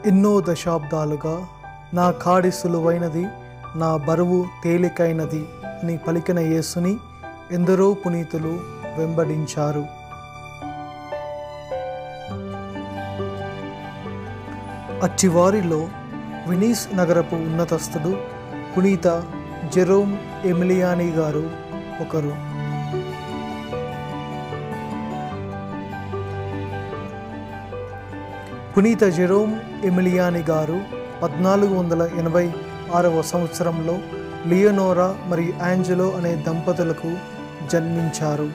ఎన్నో దశాబ్దాలుగా నా కాడి సులువైనది నా బరువు తేలికైనది అని పలికిన యేసుని ఎందరో పునీతులు వెంబడించారు అట్టివారిలో వినీస్ నగరపు ఉన్నతస్థుడు పునీత జెరోమ్ ఎమిలియానీ గారు ఒకరు పునీత జెరోమ్ ఎమిలియాని గారు పద్నాలుగు వందల ఎనభై ఆరవ సంవత్సరంలో లియోనోరా మరియు యాంజలో అనే దంపతులకు జన్మించారు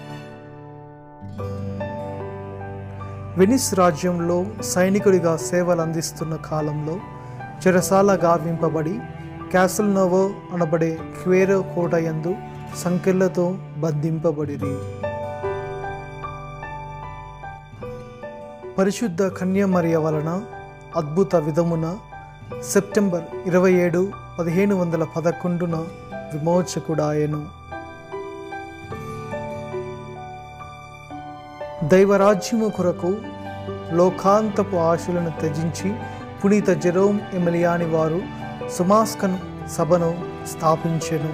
వెనిస్ రాజ్యంలో సైనికుడిగా సేవలు అందిస్తున్న కాలంలో చెరసాల గావింపబడి క్యాసల్ నోవో అనబడే క్వేరో కోట యందు సంకెళ్లతో బంధింపబడిరి పరిశుద్ధ కన్యమరియ వలన అద్భుత విధమున సెప్టెంబర్ ఇరవై ఏడు పదిహేను వందల పదకొండున విమోచకుడాయను దైవరాజ్యము కొరకు లోకాంతపు ఆశలను త్యజించి పునీత జెరోమ్ ఎమిలియాని వారు సుమాస్కన్ సభను స్థాపించెను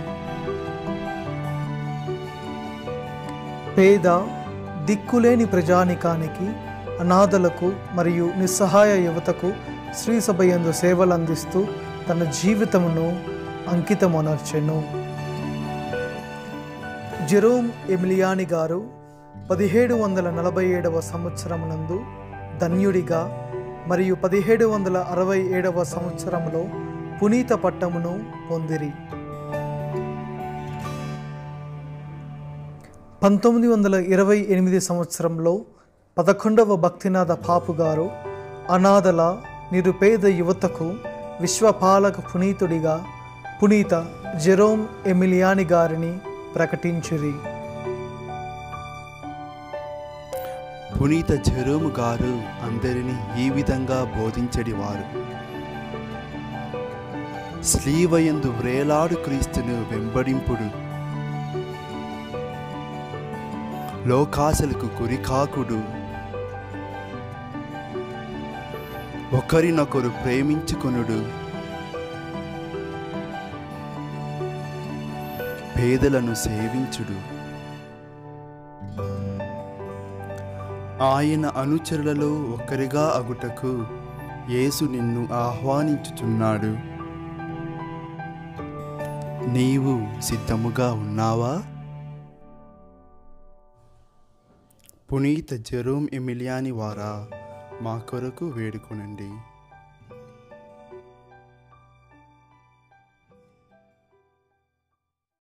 పేద దిక్కులేని ప్రజానికానికి అనాథలకు మరియు నిస్సహాయ యువతకు శ్రీ సభ యందు సేవలు అందిస్తూ తన జీవితమును అంకితమొనర్చెను జెరోమ్ ఎమిలియాని గారు పదిహేడు వందల నలభై ఏడవ సంవత్సరం నందు ధన్యుడిగా మరియు పదిహేడు వందల అరవై ఏడవ సంవత్సరంలో పునీత పట్టమును పొందిరి పంతొమ్మిది వందల ఇరవై ఎనిమిది సంవత్సరంలో పదకొండవ భక్తినాథ పాపు గారు అనాథల నిరుపేద యువతకు విశ్వపాలక పునీతుడిగా పునీత జెరోమ్ ఎమిలియాని గారిని ప్రకటించిరి పునీత జెరోము గారు అందరినీ ఈ విధంగా బోధించడివారు స్లీవయందు వ్రేలాడు క్రీస్తును వెంబడింపుడు లోకాశలకు గురికాకుడు ఒకరినొకరు ప్రేమించుకొనుడు పేదలను సేవించుడు ఆయన అనుచరులలో ఒకరిగా అగుటకు యేసు నిన్ను ఆహ్వానించుచున్నాడు నీవు సిద్ధముగా ఉన్నావా పునీత జెరోమ్ ఎమిలియాని వారా మా కొరకు వేడుకొనండి